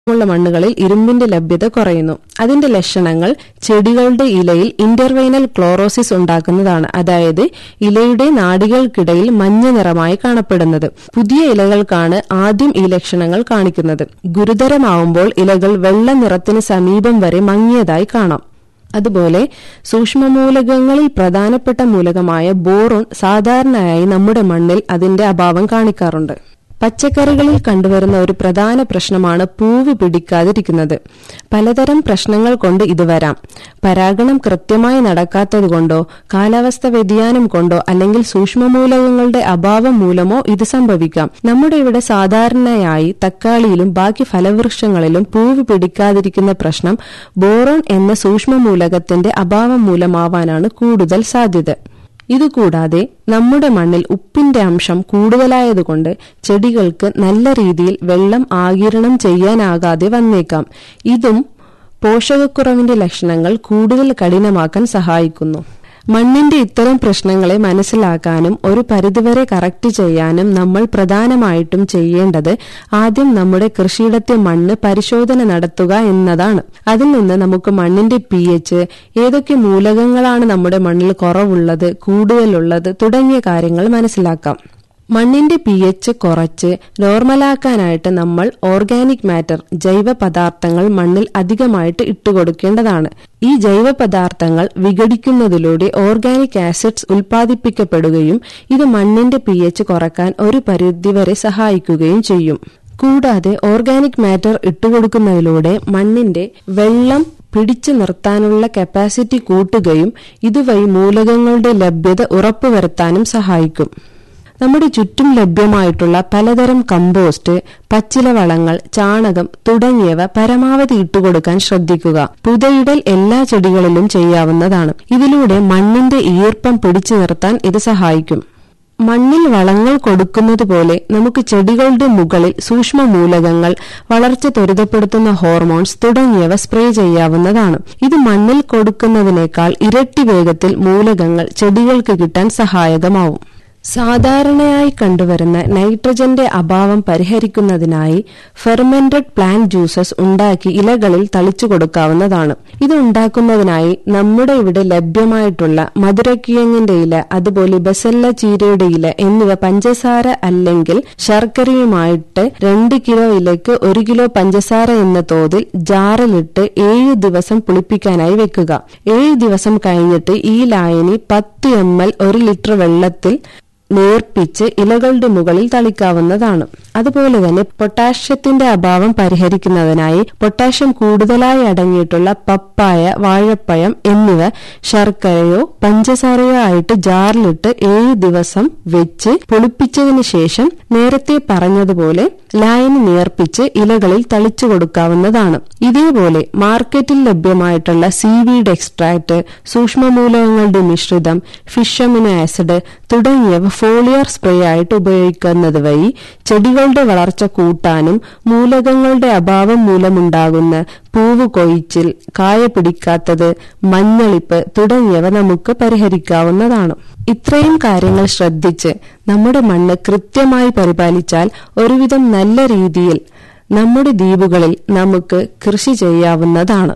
ഉള്ള മണ്ണുകളിൽ ഇരുമ്പിന്റെ ലഭ്യത കുറയുന്നു അതിന്റെ ലക്ഷണങ്ങൾ ചെടികളുടെ ഇലയിൽ ഇന്റർവൈനൽ ക്ലോറോസിസ് ഉണ്ടാക്കുന്നതാണ് അതായത് ഇലയുടെ നാടികൾക്കിടയിൽ മഞ്ഞ നിറമായി കാണപ്പെടുന്നത് പുതിയ ഇലകൾക്കാണ് ആദ്യം ഈ ലക്ഷണങ്ങൾ കാണിക്കുന്നത് ഗുരുതരമാവുമ്പോൾ ഇലകൾ വെള്ള നിറത്തിന് സമീപം വരെ മങ്ങിയതായി കാണാം അതുപോലെ സൂക്ഷ്മമൂലകങ്ങളിൽ പ്രധാനപ്പെട്ട മൂലകമായ ബോറോൺ സാധാരണയായി നമ്മുടെ മണ്ണിൽ അതിന്റെ അഭാവം കാണിക്കാറുണ്ട് പച്ചക്കറികളിൽ കണ്ടുവരുന്ന ഒരു പ്രധാന പ്രശ്നമാണ് പൂവ് പിടിക്കാതിരിക്കുന്നത് പലതരം പ്രശ്നങ്ങൾ കൊണ്ട് ഇത് വരാം പരാഗണം കൃത്യമായി നടക്കാത്തതുകൊണ്ടോ കാലാവസ്ഥ വ്യതിയാനം കൊണ്ടോ അല്ലെങ്കിൽ സൂക്ഷ്മമൂലകങ്ങളുടെ അഭാവം മൂലമോ ഇത് സംഭവിക്കാം നമ്മുടെ ഇവിടെ സാധാരണയായി തക്കാളിയിലും ബാക്കി ഫലവൃക്ഷങ്ങളിലും പൂവ് പിടിക്കാതിരിക്കുന്ന പ്രശ്നം ബോറോൺ എന്ന സൂക്ഷ്മമൂലകത്തിന്റെ അഭാവം മൂലമാവാനാണ് കൂടുതൽ സാധ്യത ഇതുകൂടാതെ നമ്മുടെ മണ്ണിൽ ഉപ്പിന്റെ അംശം കൂടുതലായതുകൊണ്ട് ചെടികൾക്ക് നല്ല രീതിയിൽ വെള്ളം ആകിരണം ചെയ്യാനാകാതെ വന്നേക്കാം ഇതും പോഷകക്കുറവിന്റെ ലക്ഷണങ്ങൾ കൂടുതൽ കഠിനമാക്കാൻ സഹായിക്കുന്നു മണ്ണിന്റെ ഇത്തരം പ്രശ്നങ്ങളെ മനസ്സിലാക്കാനും ഒരു പരിധിവരെ കറക്റ്റ് ചെയ്യാനും നമ്മൾ പ്രധാനമായിട്ടും ചെയ്യേണ്ടത് ആദ്യം നമ്മുടെ കൃഷിയിടത്തെ മണ്ണ് പരിശോധന നടത്തുക എന്നതാണ് അതിൽ നിന്ന് നമുക്ക് മണ്ണിന്റെ പി എച്ച് ഏതൊക്കെ മൂലകങ്ങളാണ് നമ്മുടെ മണ്ണിൽ കുറവുള്ളത് കൂടുതലുള്ളത് തുടങ്ങിയ കാര്യങ്ങൾ മനസ്സിലാക്കാം മണ്ണിന്റെ പി എച്ച് കുറച്ച് നോർമലാക്കാനായിട്ട് നമ്മൾ ഓർഗാനിക് മാറ്റർ ജൈവ പദാർത്ഥങ്ങൾ മണ്ണിൽ അധികമായിട്ട് ഇട്ടുകൊടുക്കേണ്ടതാണ് ഈ ജൈവ പദാർത്ഥങ്ങൾ വിഘടിക്കുന്നതിലൂടെ ഓർഗാനിക് ആസിഡ്സ് ഉൽപ്പാദിപ്പിക്കപ്പെടുകയും ഇത് മണ്ണിന്റെ പി എച്ച് കുറക്കാൻ ഒരു പരിധിവരെ സഹായിക്കുകയും ചെയ്യും കൂടാതെ ഓർഗാനിക് മാറ്റർ ഇട്ടുകൊടുക്കുന്നതിലൂടെ മണ്ണിന്റെ വെള്ളം പിടിച്ചു നിർത്താനുള്ള കപ്പാസിറ്റി കൂട്ടുകയും ഇതുവഴി മൂലകങ്ങളുടെ ലഭ്യത ഉറപ്പുവരുത്താനും സഹായിക്കും നമ്മുടെ ചുറ്റും ലഭ്യമായിട്ടുള്ള പലതരം കമ്പോസ്റ്റ് പച്ചില വളങ്ങൾ ചാണകം തുടങ്ങിയവ പരമാവധി ഇട്ടുകൊടുക്കാൻ ശ്രദ്ധിക്കുക പുതയിടൽ എല്ലാ ചെടികളിലും ചെയ്യാവുന്നതാണ് ഇതിലൂടെ മണ്ണിന്റെ ഈർപ്പം പിടിച്ചു നിർത്താൻ ഇത് സഹായിക്കും മണ്ണിൽ വളങ്ങൾ കൊടുക്കുന്നത് പോലെ നമുക്ക് ചെടികളുടെ മുകളിൽ സൂക്ഷ്മ മൂലകങ്ങൾ വളർച്ച ത്വരിതപ്പെടുത്തുന്ന ഹോർമോൺസ് തുടങ്ങിയവ സ്പ്രേ ചെയ്യാവുന്നതാണ് ഇത് മണ്ണിൽ കൊടുക്കുന്നതിനേക്കാൾ ഇരട്ടി വേഗത്തിൽ മൂലകങ്ങൾ ചെടികൾക്ക് കിട്ടാൻ സഹായകമാവും സാധാരണയായി കണ്ടുവരുന്ന നൈട്രജന്റെ അഭാവം പരിഹരിക്കുന്നതിനായി ഫെർമെന്റഡ് പ്ലാന്റ് ജ്യൂസസ് ഉണ്ടാക്കി ഇലകളിൽ തളിച്ചു കൊടുക്കാവുന്നതാണ് ഇത് ഉണ്ടാക്കുന്നതിനായി നമ്മുടെ ഇവിടെ ലഭ്യമായിട്ടുള്ള മധുരക്കിഴങ്ങിന്റെ ഇല അതുപോലെ ബസല്ല ചീരയുടെ ഇല എന്നിവ പഞ്ചസാര അല്ലെങ്കിൽ ശർക്കരയുമായിട്ട് രണ്ട് കിലോ ഇലയ്ക്ക് ഒരു കിലോ പഞ്ചസാര എന്ന തോതിൽ ജാറിലിട്ട് ഏഴ് ദിവസം പുളിപ്പിക്കാനായി വെക്കുക ഏഴ് ദിവസം കഴിഞ്ഞിട്ട് ഈ ലായനി പത്ത് എം എൽ ഒരു ലിറ്റർ വെള്ളത്തിൽ നേർപ്പിച്ച് ഇലകളുടെ മുകളിൽ തളിക്കാവുന്നതാണ് അതുപോലെ തന്നെ പൊട്ടാഷ്യത്തിന്റെ അഭാവം പരിഹരിക്കുന്നതിനായി പൊട്ടാഷ്യം കൂടുതലായി അടങ്ങിയിട്ടുള്ള പപ്പായ വാഴപ്പഴം എന്നിവ ശർക്കരയോ പഞ്ചസാരയോ ആയിട്ട് ജാറിലിട്ട് ഏഴ് ദിവസം വെച്ച് പുളിപ്പിച്ചതിന് ശേഷം നേരത്തെ പറഞ്ഞതുപോലെ ലായനി നേർപ്പിച്ച് ഇലകളിൽ തളിച്ചു കൊടുക്കാവുന്നതാണ് ഇതേപോലെ മാർക്കറ്റിൽ ലഭ്യമായിട്ടുള്ള സീവീഡ് എക്സ്ട്രാക്ട് സൂക്ഷ്മമൂലകങ്ങളുടെ മിശ്രിതം ഫിഷ് അമിനോ ആസിഡ് തുടങ്ങിയവ ഫോളിയർ സ്പ്രേ ആയിട്ട് ഉപയോഗിക്കുന്നത് വഴി ചെടികളുടെ വളർച്ച കൂട്ടാനും മൂലകങ്ങളുടെ അഭാവം മൂലമുണ്ടാകുന്ന പൂവ് കൊഴിച്ചിൽ കായ പിടിക്കാത്തത് മഞ്ഞളിപ്പ് തുടങ്ങിയവ നമുക്ക് പരിഹരിക്കാവുന്നതാണ് ഇത്രയും കാര്യങ്ങൾ ശ്രദ്ധിച്ച് നമ്മുടെ മണ്ണ് കൃത്യമായി പരിപാലിച്ചാൽ ഒരുവിധം നല്ല രീതിയിൽ നമ്മുടെ ദ്വീപുകളിൽ നമുക്ക് കൃഷി ചെയ്യാവുന്നതാണ്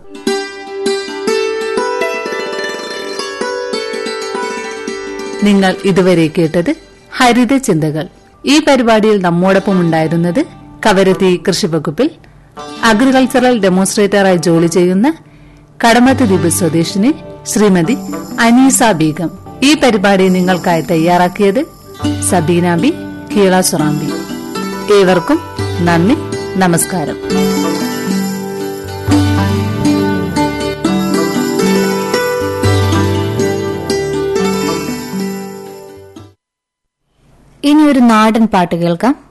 നിങ്ങൾ ഇതുവരെ കേട്ടത് ഹരിത ചിന്തകൾ ഈ പരിപാടിയിൽ നമ്മോടൊപ്പം ഉണ്ടായിരുന്നത് കവരത്തി കൃഷി വകുപ്പിൽ അഗ്രികൾച്ചറൽ ഡെമോൺസ്ട്രേറ്ററായി ജോലി ചെയ്യുന്ന കടമത്ത് ദ്വീപ് സ്വദേശിനി ശ്രീമതി അനീസ ബീഗം ഈ പരിപാടി നിങ്ങൾക്കായി തയ്യാറാക്കിയത് സബീന ബി കീള സുറാമ്പി ഏവർക്കും നന്ദി നമസ്കാരം ഇനി ഒരു നാടൻ പാട്ട് കേൾക്കാം